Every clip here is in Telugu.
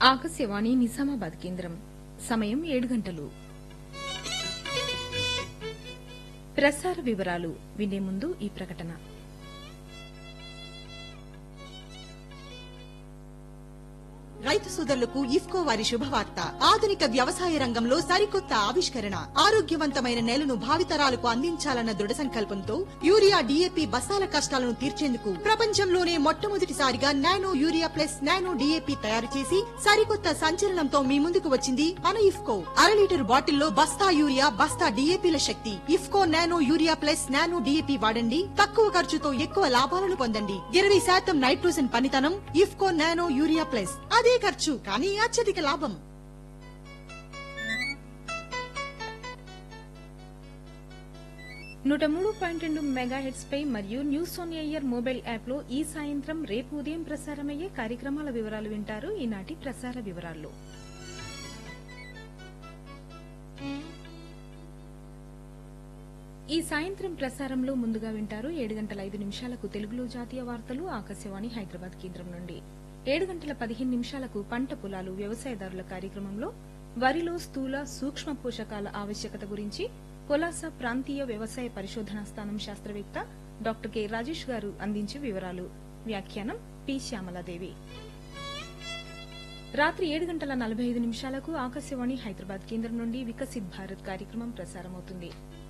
ఆకాశవాణి నిజామాబాద్ కేంద్రం సమయం ఏడు గంటలు ప్రసార వివరాలు వినే ముందు ఈ ప్రకటన రైతు సోదరులకు ఇఫ్కో వారి శుభవార్త ఆధునిక వ్యవసాయ రంగంలో సరికొత్త ఆవిష్కరణ ఆరోగ్యవంతమైన నేలను భావితరాలకు అందించాలన్న దృఢ సంకల్పంతో యూరియా డీఏపీ బస్తాల కష్టాలను తీర్చేందుకు ప్రపంచంలోనే మొట్టమొదటిసారిగా nano urea plus nano DAP తయారు చేసి సరికొత్త సంచలనంతో మీ ముందుకు వచ్చింది మన ఇఫ్కో అర లీటర్ బాటిల్లో బస్తా యూరియా బస్తా డీఏపీల శక్తి IFFCO nano urea plus nano DAP వాడండి తక్కువ ఖర్చుతో ఎక్కువ లాభాలను పొందండి ఇరవై శాతం నైట్రోజన్ పనితనం ఇఫ్కో నానో యూరియా ప్లస్ అదే ఖర్చు కానీ అత్యధిక లాభం నూట మూడు పాయింట్ రెండు మెగాహెట్స్ పై మరియు news on air mobile app లో ఈ సాయంత్రం రేపు ఉదయం ప్రసారమయ్యే కార్యక్రమాల వివరాలు వింటారు ఈనాటి ప్రసార వివరాల్లో ఈ సాయంత్రం ప్రసారంలో ముందుగా వింటారు ఏడు గంటల ఐదు నిమిషాలకు తెలుగులో జాతీయ వార్తలు ఆకాశవాణి హైదరాబాద్ కేంద్రం నుండి ఏడు గంటల పదిహేను నిమిషాలకు పంట పొలాలు వ్యవసాయదారుల కార్యక్రమంలో వరిలో స్థూల సూక్ష్మ పోషకాల ఆవశ్యకత గురించి పొలాస ప్రాంతీయ వ్యవసాయ పరిశోధనా స్థానం శాస్త్రవేత్త డాక్టర్ కె రాజేష్ గారు అందించే వివరాలు వ్యాఖ్యానం పి శ్యామలాదేవి రాత్రి ఏడు గంటల నలభై ఐదు నిమిషాలకు ఆకాశవాణి హైదరాబాద్ కేంద్రం నుండి వికసిత్ భారత్ కార్యక్రమం ప్రసారమవుతుంది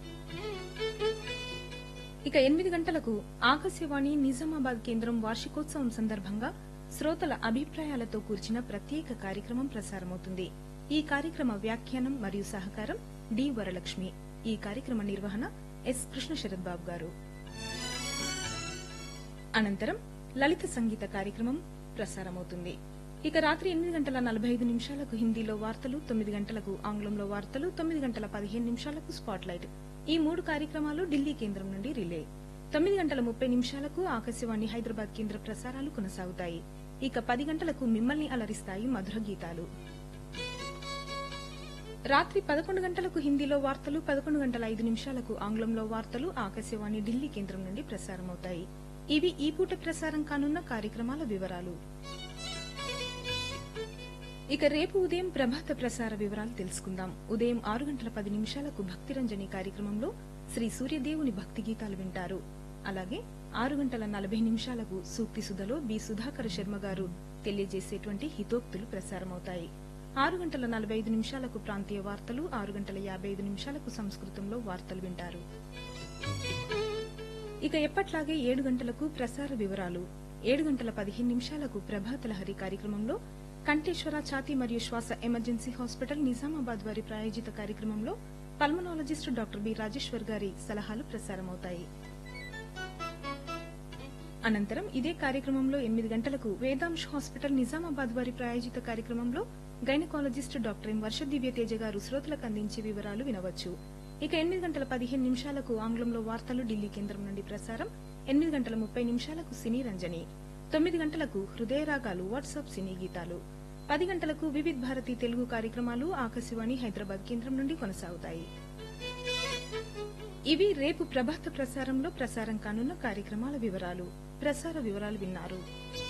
ఇక ఎనిమిది గంటలకు ఆకాశవాణి నిజామాబాద్ కేంద్రం వార్షికోత్సవం సందర్భంగా శ్రోతల అభిప్రాయాలతో కూర్చిన ప్రత్యేక కార్యక్రమం ప్రసారమవుతుంది ఈ కార్యక్రమ వ్యాఖ్యానం మరియు సహకారం డి వరలక్ష్మి ఈ కార్యక్రమ నిర్వహణ ఎస్ కృష్ణ శరత్ బాబు గారు అనంతరం లలిత సంగీత కార్యక్రమం ప్రసారమవుతుంది ఇక రాత్రి ఎనిమిది గంటల నలభై ఐదు నిమిషాలకు హిందీలో వార్తలు తొమ్మిది గంటలకు ఆంగ్లంలో వార్తలు తొమ్మిది గంటల పదిహేను నిమిషాలకు స్పాట్ లైట్ ఈ మూడు కార్యక్రమాలు ఢిల్లీ కేంద్రం నుండి రిలే తొమ్మిది గంటల ముప్పై నిమిషాలకు ఆకాశవాణి హైదరాబాద్ కేంద్ర ప్రసారాలు కొనసాగుతాయి ఇక పది గంటలకు మిమ్మల్ని అలరిస్తాయి మధుర గీతాలు రాత్రి పదకొండు గంటలకు హిందీలో వార్తలు పదకొండు గంటల ఐదు నిమిషాలకు ఆంగ్లంలో వార్తలు ఆకాశవాణి ఢిల్లీ కేంద్రం నుండి ప్రసారమవుతాయి ఇవి ఈ పూట ప్రసారం కానున్న కార్యక్రమాల వివరాలు ఇక రేపు ఉదయం ప్రభాత ప్రసార వివరాలు తెలుసుకుందాం ఉదయం ఆరు గంటల పది నిమిషాలకు భక్తిరంజని కార్యక్రమంలో శ్రీ సూర్యదేవుని భక్తి గీతాలు వింటారు అలాగే ఆరు గంటల నలభై నిమిషాలకు సూక్తి సుధలో బి సుధాకర శర్మ గారు తెలియజేసేటువంటి హితోక్తులు ప్రసారమవుతాయి ఆరు గంటల నలభై ఐదు నిమిషాలకు ప్రాంతీయ వార్తలు ఆరు గంటల యాభై ఐదు నిమిషాలకు సంస్కృతంలో వార్తలు వింటారు ఇక ఎప్పట్లాగే ఏడు గంటలకు ప్రసార వివరాలు ఏడు గంటల పదిహేను నిమిషాలకు ప్రభాత లహరి కార్యక్రమంలో కంఠేశ్వర ఛాతీ మరియు శ్వాస ఎమర్జెన్సీ హాస్పిటల్ నిజామాబాద్ వారి ప్రాయోజిత కార్యక్రమంలో పల్మనాలజిస్ట్ డాక్టర్ బి రాజేశ్వర్ గారి సలహాలు ప్రసారమవుతాయి అనంతరం ఇదే కార్యక్రమంలో ఎనిమిది గంటలకు వేదాంశ్ హాస్పిటల్ నిజామాబాద్ వారి ప్రాయోజిత కార్యక్రమంలో gynaecologist doctor M Varsha Divyateja గారు శ్రోతలకు అందించే వివరాలు వినవచ్చు ఇక ఎనిమిది గంటల పదిహేను నిమిషాలకు ఆంగ్లంలో వార్తలు ఢిల్లీ కేంద్రం నుండి ప్రసారం ఎనిమిది గంటల ముప్పై నిమిషాలకు సినీ రంజని తొమ్మిది గంటలకు హృదయ రాగాలు వాట్సాప్ సినీ గీతాలు పది గంటలకు వివిధ్ భారతి తెలుగు కార్యక్రమాలు ఆకాశవాణి హైదరాబాద్ కేంద్రం నుండి కొనసాగుతాయి ఇవి రేపు ప్రభాత ప్రసారంలో ప్రసారం కానున్న కార్యక్రమాల వివరాలు ప్రసార వివరాలు విన్నారు